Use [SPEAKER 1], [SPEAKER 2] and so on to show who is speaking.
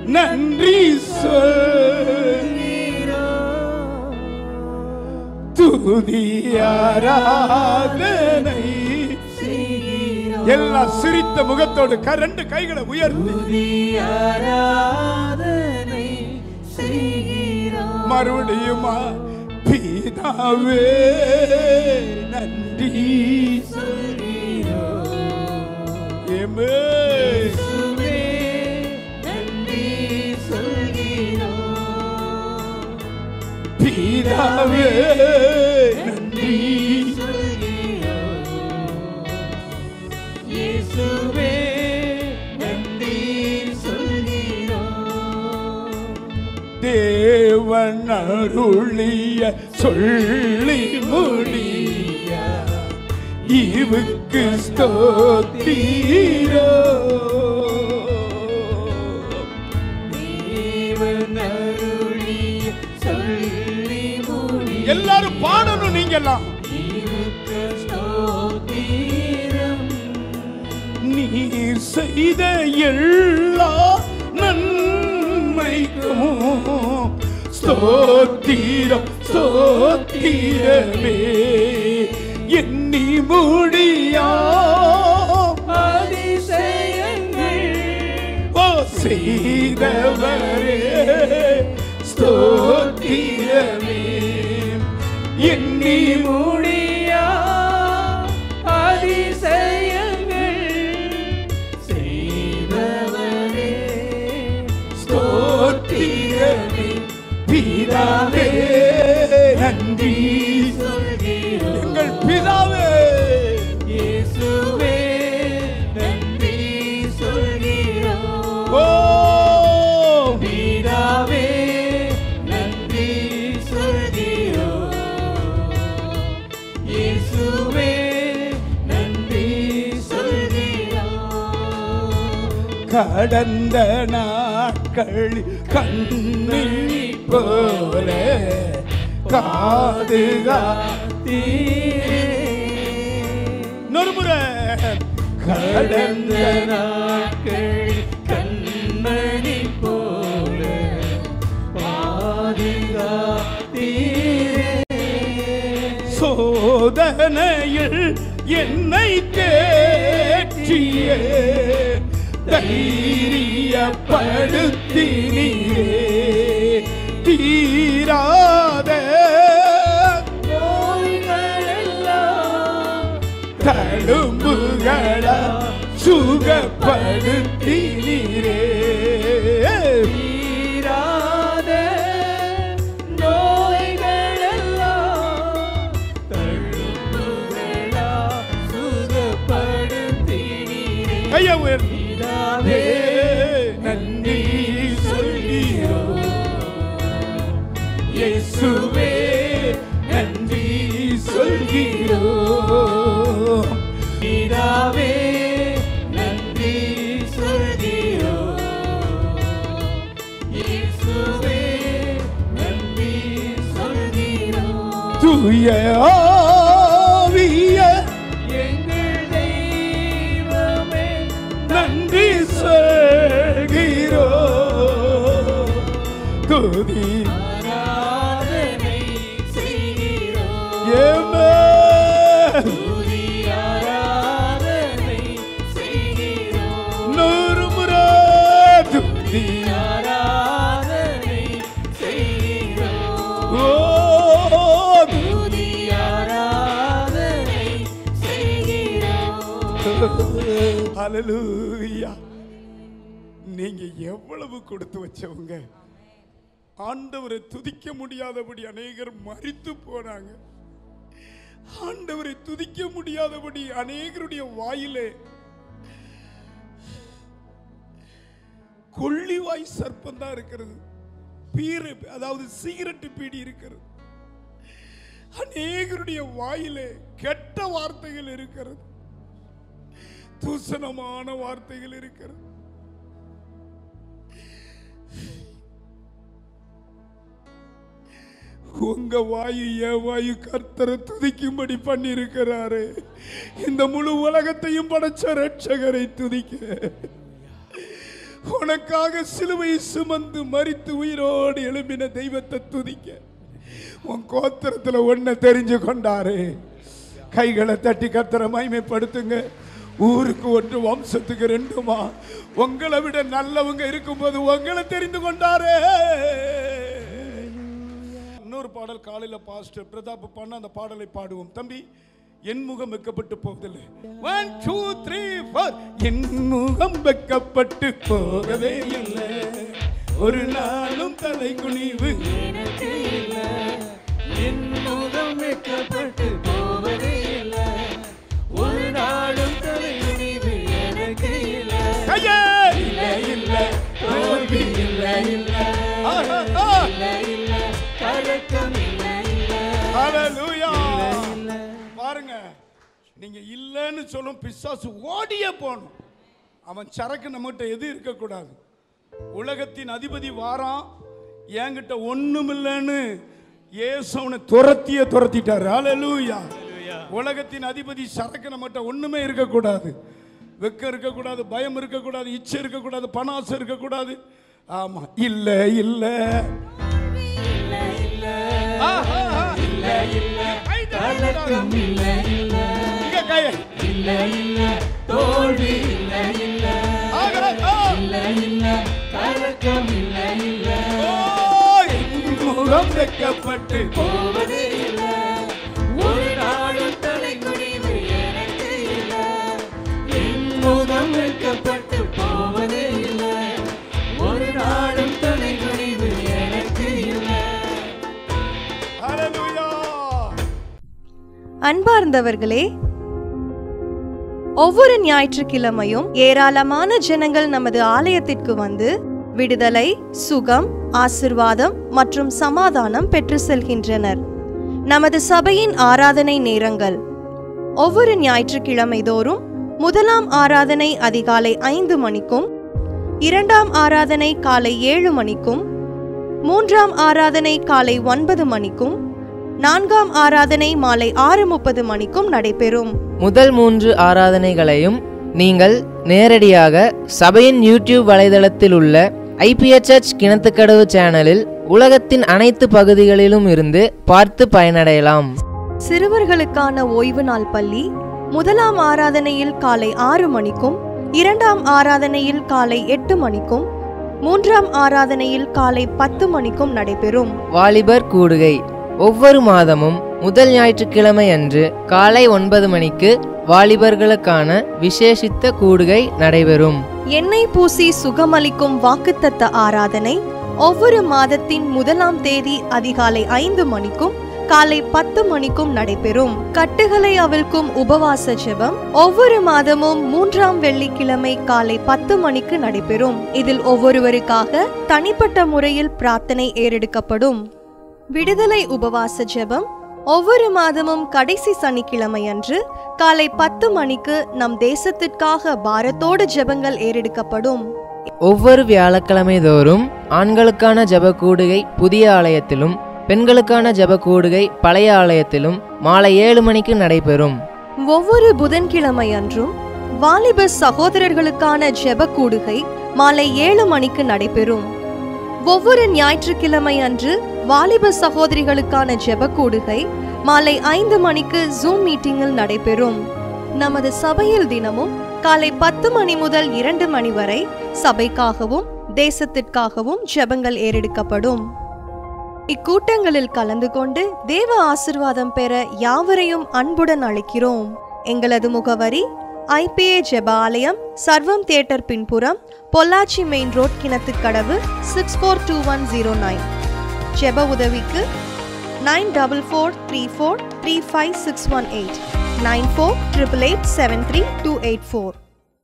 [SPEAKER 1] நன்றி சொல் துதி ஆராதனை எல்லாம் சிரித்த முகத்தோடு க- ரெண்டு கைகளை உயர்த்தி
[SPEAKER 2] ஆராதனை செய்கிறோம்
[SPEAKER 1] மறுபடியுமா பிதாவே நன்றி ஏமே
[SPEAKER 2] இயேசுவே, நன்றி சொல்கிறோம்
[SPEAKER 1] பிதாவே நன்றி
[SPEAKER 2] இயேசுவே நன்றி சொல்கிறோம்
[SPEAKER 1] தேவன் அருளிய சொல்லி முடிய இவுக்கு ஸ்தோத்திரோ
[SPEAKER 2] தேவன் அருளிய சொல்லி முடி
[SPEAKER 1] எல்லாரும் பாடணும் நீங்க எல்லாம்
[SPEAKER 2] இருக்கு ஸ்தோத்திரம்
[SPEAKER 1] நீர் செய்த எல்லா நன்மைக்கும் ஸ்தோத்திரம் ஸ்தோத்திரமே எண்ணி முடியா
[SPEAKER 2] அதிசயங்கள்
[SPEAKER 1] ஓ செய்தவரே ஸ்தோத்திரமே எண்ணி
[SPEAKER 2] முடியா அதிசயங்கள் செய்தவரே
[SPEAKER 1] ஸ்தோத்திரமே பிதாவே நன்றி எங்கள் பிதாவே
[SPEAKER 2] இயேசுவே நன்றி சொல்கிறோம்
[SPEAKER 1] ஓ
[SPEAKER 2] பிதாவே நன்றி சொல்கிறோம் இயேசுவே நன்றி சொல்கிறோம்
[SPEAKER 1] கடந்த நாட்கள் கண்ணில் போல காதுகாத்தீரே நொறுமுறை
[SPEAKER 2] கடந்த
[SPEAKER 1] கடந்த
[SPEAKER 2] நாட்கள் கண்மணி போல பாதுகாத்தீரே
[SPEAKER 1] சோதனையில் என்னை தேற்றியே தைரியப்படுத்தினீரே தீராத
[SPEAKER 2] நோய்களெல்லாம்
[SPEAKER 1] தழும்புகள சுகப்படுத்தினீரே
[SPEAKER 2] தீராத நோய்களெல்லாம் தழும்புகளா சுகப்படுத்தினீரே
[SPEAKER 1] கையை உயர்த்தி
[SPEAKER 2] பிதாவே
[SPEAKER 1] நன்றி சொல்கிறோம் இயேசுவே நன்றி சொல்கிறோம்
[SPEAKER 2] பிதாவே நன்றி சொல்கிறோம் இயேசுவே நன்றி சொல்கிறோம்
[SPEAKER 1] தூய ஆவிய
[SPEAKER 2] எங்கள் தெய்வமே
[SPEAKER 1] நன்றி சொல்கிறோம் துதி
[SPEAKER 2] ஆராதனை செய்கிறோம்
[SPEAKER 1] ஏமே
[SPEAKER 2] துதி ஆராதனை செய்கிறோம்
[SPEAKER 1] நூறு முறை துதி
[SPEAKER 2] ஆராதனை செய்கிறோம்
[SPEAKER 1] ஓ துதி
[SPEAKER 2] துதி ஆராதனை செய்கிறோம்
[SPEAKER 1] ஹalleluya நீங்க எவ்வளவு கொடுத்து வச்சவங்க ஆண்டவரை துதிக்க முடியாதபடி அநேகர் மரித்து போனாங்க ஆண்டவரை துதிக்க முடியாதபடி அநேகருடைய வாயிலே கொள்ளிவாய் சர்ப்பம் தான் இருக்கிறது பீரை அதாவது சிகரெட்டு பீடி இருக்கிறது அநேகருடைய வாயிலே கெட்ட வார்த்தைகள் இருக்கிறது தூசணமான வார்த்தைகள் இருக்கிறது உங்க வாயு என் வாயு கர்த்தரை துதிக்கும்படி பண்ணியிருக்கிறாரு இந்த முழு உலகத்தையும் படைச்ச ரட்சகரை துதிக்க உனக்காக சிலுவை சுமந்து மரித்து உயிரோடு எழும்பின தெய்வத்தை துதிக்க உன் கோத்திரத்துல ஒன்ன தெரிஞ்சு கொண்டாரு கைகளை தட்டி கத்தர மகிமைப்படுத்துங்க ஊருக்கு ஒன்று வம்சத்துக்கு ரெண்டுமா உங்களை விட நல்லவங்க இருக்கும்போது உங்களை தெரிந்து கொண்டாரே இன்னொரு பாடல் காலையில பாஸ்டர் பிரதாப் பண்ண அந்த பாடலை பாடுவோம் தம்பி என் முகம் வெக்கப்பட்டு போவதில்லை ஒன் டூ த்ரீ ஃபோர் என் முகம் வெக்கப்பட்டு போகவே இல்லை ஒரு நாளும் தலை குனிவு
[SPEAKER 2] எனக்கு இல்ல என் முகம் வெட்கப்பட்டு போவதே இல்ல ஒரு நாளும் தலை குனிவு எனக்கு இல்ல
[SPEAKER 1] கையே
[SPEAKER 2] இல்ல இல்ல தோல்வி இல்ல இல்ல
[SPEAKER 1] ஆஹா, ஆ.
[SPEAKER 2] இல்ல இல்ல கலக்கம் இல்ல இல்ல
[SPEAKER 1] ஹalleluya
[SPEAKER 2] இல்ல
[SPEAKER 1] பாருங்க நீங்க இல்லைன்னு சொல்லும் பிசாசு ஓடியே போகணும் அவன் சரக்கு நம்மகிட்ட எது இருக்கக்கூடாது உலகத்தின் அதிபதி வாரான் என்கிட்ட ஒண்ணுமில்லைன்னு இயேசு அவனை துரத்திய துரத்திட்டாரு ஹalleluya உலகத்தின் அதிபதி சரக்கு நம்மகிட்ட ஒண்ணுமே இருக்கக்கூடாது வெக்கம் இருக்கக்கூடாது பயம் இருக்கக்கூடாது இச்சை இருக்கக்கூடாது பணாசை இருக்கக்கூடாது ஆமா இல்ல இல்ல
[SPEAKER 2] இல்ல இல்ல
[SPEAKER 1] ஆஹா, ஆஹா.
[SPEAKER 2] இல்ல இல்ல
[SPEAKER 1] கை தட்டக்கூடாது.
[SPEAKER 2] கலக்கம் இல்ல இல்ல
[SPEAKER 1] இங்க கையை
[SPEAKER 2] இல்ல இல்ல தோல்வி இல்ல இல்ல
[SPEAKER 1] ஆகா, ஆ.
[SPEAKER 2] இல்ல இல்ல கலக்கம் இல்ல இல்ல
[SPEAKER 1] ஓ, என் முகம் வைக்கப்பட்டு
[SPEAKER 2] போவதே இல்ல ஒரு நாளும் தலை குனிவு எனக்கு இல்ல என் முகம் வைக்கப்பட்டு போவதே இல்ல ஒரு நாளும் தலை குனிவு எனக்கு இல்ல
[SPEAKER 1] ஹalleluya
[SPEAKER 3] அன்பார்ந்தவர்களே ஒவ்வொரு ஞாயிற்றுக்கிழமையும் ஏராளமான ஜனங்கள் நமது ஆலயத்திற்கு வந்து விடுதலை சுகம் ஆசிர்வாதம் மற்றும் சமாதானம் பெற்று செல்கின்றனர் நமது சபையின் ஆராதனை நேரங்கள் ஒவ்வொரு ஞாயிற்றுக்கிழமை தோறும் முதலாம் ஆராதனை அதிகாலை ஐந்து மணிக்கும் இரண்டாம் ஆராதனை காலை ஏழு மணிக்கும் மூன்றாம் ஆராதனை காலை ஒன்பது மணிக்கும் நான்காம் ஆராதனை மாலை ஆறு முப்பது மணிக்கும் நடைபெறும்
[SPEAKER 4] முதல் மூன்று ஆராதனைகளையும் நீங்கள் நேரடியாக சபையின் யூடியூப் வலைதளத்தில் உள்ள ஐபிஎச்எச் கிணத்துக்கடவு சேனலில் உலகத்தின் அனைத்து பகுதிகளிலும் இருந்து பார்த்து பயனடையலாம்
[SPEAKER 3] சிறுவர்களுக்கான ஓய்வு நாள் பள்ளி முதலாம் ஆராதனையில் காலை ஆறு மணிக்கும் இரண்டாம் ஆராதனையில் காலை எட்டு மணிக்கும் மூன்றாம் ஆராதனையில் காலை பத்து மணிக்கும் நடைபெறும்
[SPEAKER 4] வாலிபர் கூடுகை ஒவ்வொரு மாதமும் முதல் ஞாயிற்றுக்கிழமை அன்று காலை ஒன்பது மணிக்கு வாலிபர்களுக்கான விசேஷித்த கூடுகை நடைபெறும்
[SPEAKER 3] எண்ணெய் பூசி சுகமளிக்கும் வாக்குத்தத்த ஆராதனை ஒவ்வொரு மாதத்தின் முதலாம் தேதி அதிகாலை ஐந்து மணிக்கும் காலை பத்து மணிக்கும் நடைபெறும் கட்டுகளை அவிழ்க்கும் உபவாச ஜெபம் ஒவ்வொரு மாதமும் மூன்றாம் வெள்ளிக்கிழமை காலை பத்து மணிக்கு நடைபெறும் இதில் ஒவ்வொருவருக்காக தனிப்பட்ட முறையில் பிரார்த்தனை ஏறெடுக்கப்படும் விடுதலை உபவாச ஜெபம் ஒவ்வொரு மாதமும் கடைசி சனிக்கிழமை அன்று காலை பத்து மணிக்கு நம் தேசத்திற்காக பாரத்தோடு ஜெபங்கள் ஏறெடுக்கப்படும்
[SPEAKER 4] ஒவ்வொரு வியாழக்கிழமை தோறும் ஆண்களுக்கான ஜெப கூடுகை புதிய ஆலயத்திலும் பெண்களுக்கான ஜெப கூடுகை பழைய ஆலயத்திலும் மாலை ஏழு மணிக்கு நடைபெறும்
[SPEAKER 3] ஒவ்வொரு புதன்கிழமை அன்றும் வாலிப சகோதரர்களுக்கான ஜெப கூடுகை மாலை ஏழு மணிக்கு நடைபெறும் ஒவ்வொரு ஞாயிற்றுக்கிழமை அன்று வாலிப சகோதரிகளுக்கான ஜெப கூடுகை மாலை ஐந்து மணிக்கு ஜூம் மீட்டிங்கில் நடைபெறும் நமது சபையில் தினமும் காலை பத்து மணி முதல் இரண்டு மணி வரை சபைக்காகவும் தேசத்திற்காகவும் ஜெபங்கள் ஏறெடுக்கப்படும் இக்கூட்டங்களில் கலந்து கொண்டு தேவ ஆசிர்வாதம் பெற யாவரையும் அன்புடன் அழைக்கிறோம் எங்களது முகவரி ஐபிஏ ஜெப ஆலயம் சர்வம் தியேட்டர் பின்புறம் Pollachi main road Kinathukadavu six four two one zero nine ஜெப உதவிக்கு nine double four three four three five six one eight nine four triple eight seven three two eight four